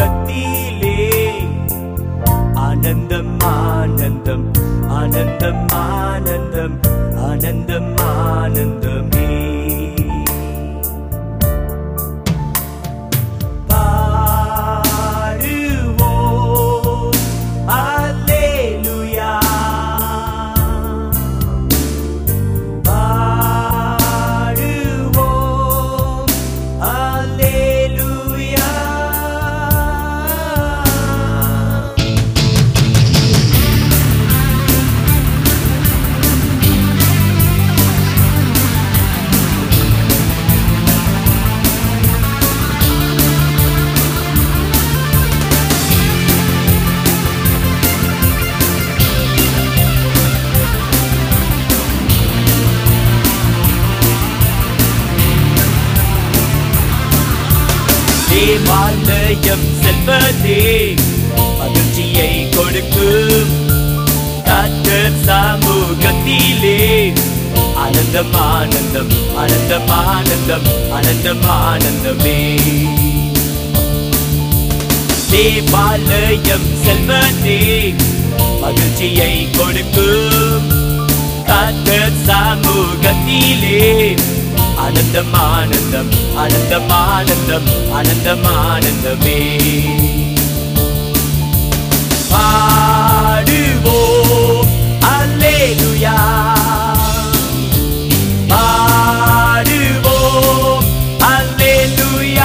சமூகத்திலே ஆனந்தம் ஆனந்தம் ஆனந்தம் ஆனந்தம் ஆனந்தம் ஆனந்தமே பாடுவோம் அல்லேலூயா பாடுவோம் அல்லேலூயா தேவாலயம் செல்வதே மகிழ்ச்சியை கொடுக்கும் கத்தர் சமூகத்திலே ஆனந்தம் ஆனந்தம் ஆனந்தம் ஆனந்தம் ஆனந்தம் ஆனந்தமே தேவாலயம் செல்வதே மகிழ்ச்சியை கொடுக்கும் கத்தர் சமூகத்திலே ஆனந்தம் ஆனந்தம் ஆனந்தம் ஆனந்தம் ஆனந்தம் ஆனந்தமே பாடுவோம் அல்லேலூயா பாடுவோம் அல்லேலூயா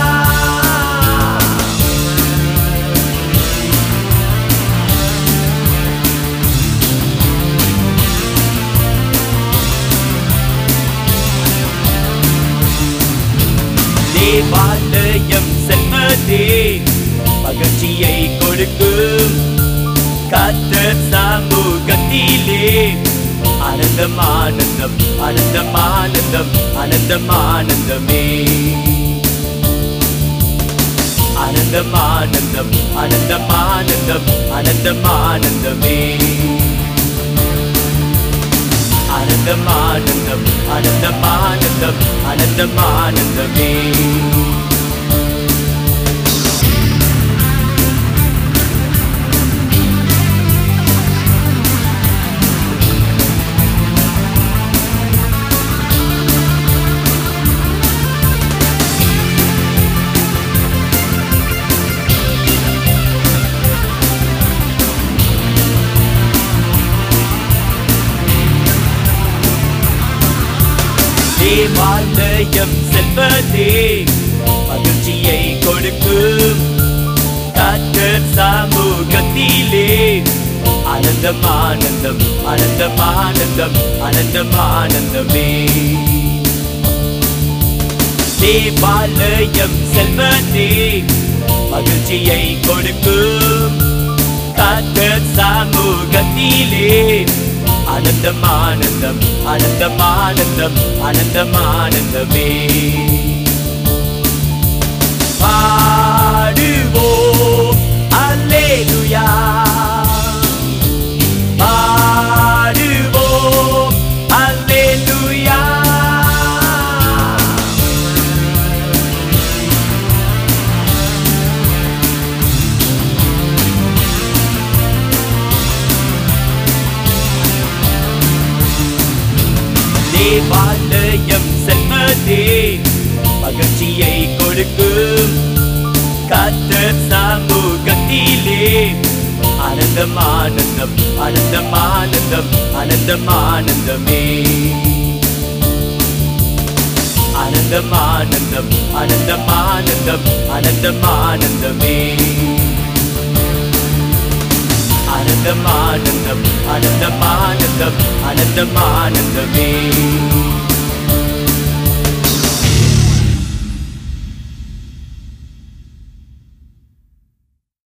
தேவாலயம் செல்வதே மகிழ்ச்சியை கொடுக்கும் கத்தர் சமூகத்திலே ஆனந்தம் ஆனந்தம் ஆனந்தம் ஆனந்தம் ஆனந்தம் ஆனந்தமே ஆனந்தம் ஆனந்தம் ஆனந்தம் ஆனந்தம் ஆனந்தம் ஆனந்தமே ஆனந்தம் ஆனந்தம் ஆனந்தம் ஆனந்தம் ஆனந்தம் ஆனந்தமே தேவாலயம் செல்வதே மகிழ்ச்சியை கொடுக்கும் கத்தர் சமூகத்திலே ஆனந்தம் ஆனந்தம் ஆனந்தம் ஆனந்தம் ஆனந்தம் ஆனந்தமே தேவாலயம் செல்வதே மகிழ்ச்சியை கொடுக்கும் கத்தர் சமூகத்திலே ஆனந்தம் ஆனந்தம் ஆனந்தம் ஆனந்தம் ஆனந்தம் ஆனந்தமே பாடுவோம் அல்லேலூயா பாடுவோம் அல்லேலூயா தேவாலயம் செல்வதே மகிழ்ச்சியை கொடுக்கும் கத்தர் சமூகத்திலே ஆனந்தம் ஆனந்தம் ஆனந்தம் ஆனந்தம் ஆனந்தம் ஆனந்தமே ஆனந்தம் ஆனந்தம் ஆனந்தம் ஆனந்தம் ஆனந்தம் ஆனந்தமே ஆனந்தம் ஆனந்தம் ஆனந்தம் ஆனந்தம் ஆனந்தம் ஆனந்தமே